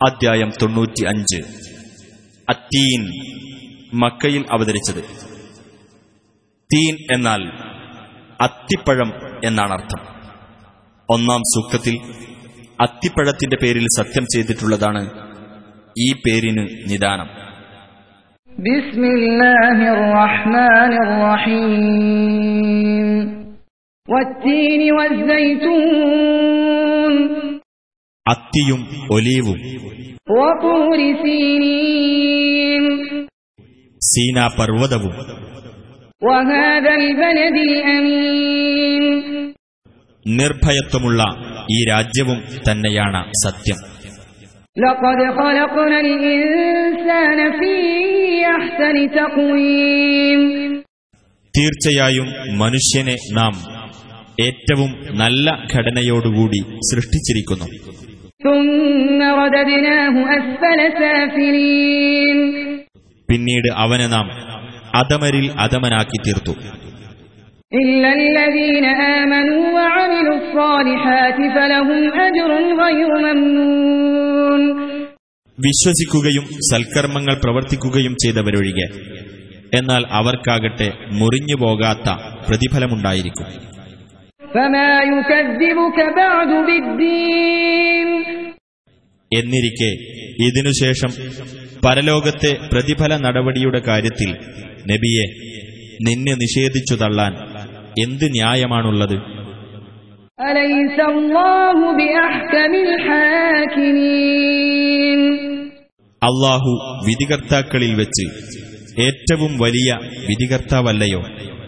അദ്ധ്യായം തൊണ്ണൂറ്റി അഞ്ച് അത്തീൻ മക്കയിൽ അവതരിച്ചത് തീൻ എന്നാൽ അത്തിപ്പഴം എന്നാണ് അർത്ഥം ഒന്നാം സൂക്തത്തിൽ അത്തിപ്പഴത്തിന്റെ പേരിൽ സത്യം ചെയ്തിട്ടുള്ളതാണ് ഈ പേരിന് നിദാനം بسم الله الرحمن الرحيم والتين والزيتون അത്തിയും ഒലീവും وطور سينين സീനാ പർവ്വതവും وهذا البلد الأمين നിർഭയത്വമുള്ള ഈ രാജ്യവും തന്നെയാണ് സത്യം لقد خلقنا الإنسان في أحسن تقويم തീർച്ചയായും മനുഷ്യനെ നാം ഏറ്റവും നല്ല ഘടനയോടുകൂടി സൃഷ്ടിച്ചിരിക്കുന്നു ثم رددناه أسفل سافلين പിന്നീട് അവനെ നാം അധമരിൽ അധമനാക്കി തീർത്തു إلا الذين آمنوا وعملوا الصالحات فلهم أجر غير ممنون വിശ്വസിക്കുകയും സൽക്കർമ്മങ്ങൾ പ്രവർത്തിക്കുകയും ചെയ്തവരൊഴികെ എന്നാൽ അവർക്കാകട്ടെ മുറിഞ്ഞു പോകാത്ത പ്രതിഫലമുണ്ടായിരിക്കും فما يكذبك بعد بالدين എന്നിരിക്കെ ഇതിനുശേഷം പരലോകത്തെ പ്രതിഫല നടപടിയുടെ കാര്യത്തിൽ നബിയെ നിന്നെ നിഷേധിച്ചു തള്ളാൻ എന്ത് ന്യായമാണുള്ളത് أليس الله بأحكم الحاكمين അള്ളാഹു വിധികർത്താക്കളിൽ വെച്ച് ഏറ്റവും വലിയ വിധികർത്താവല്ലയോ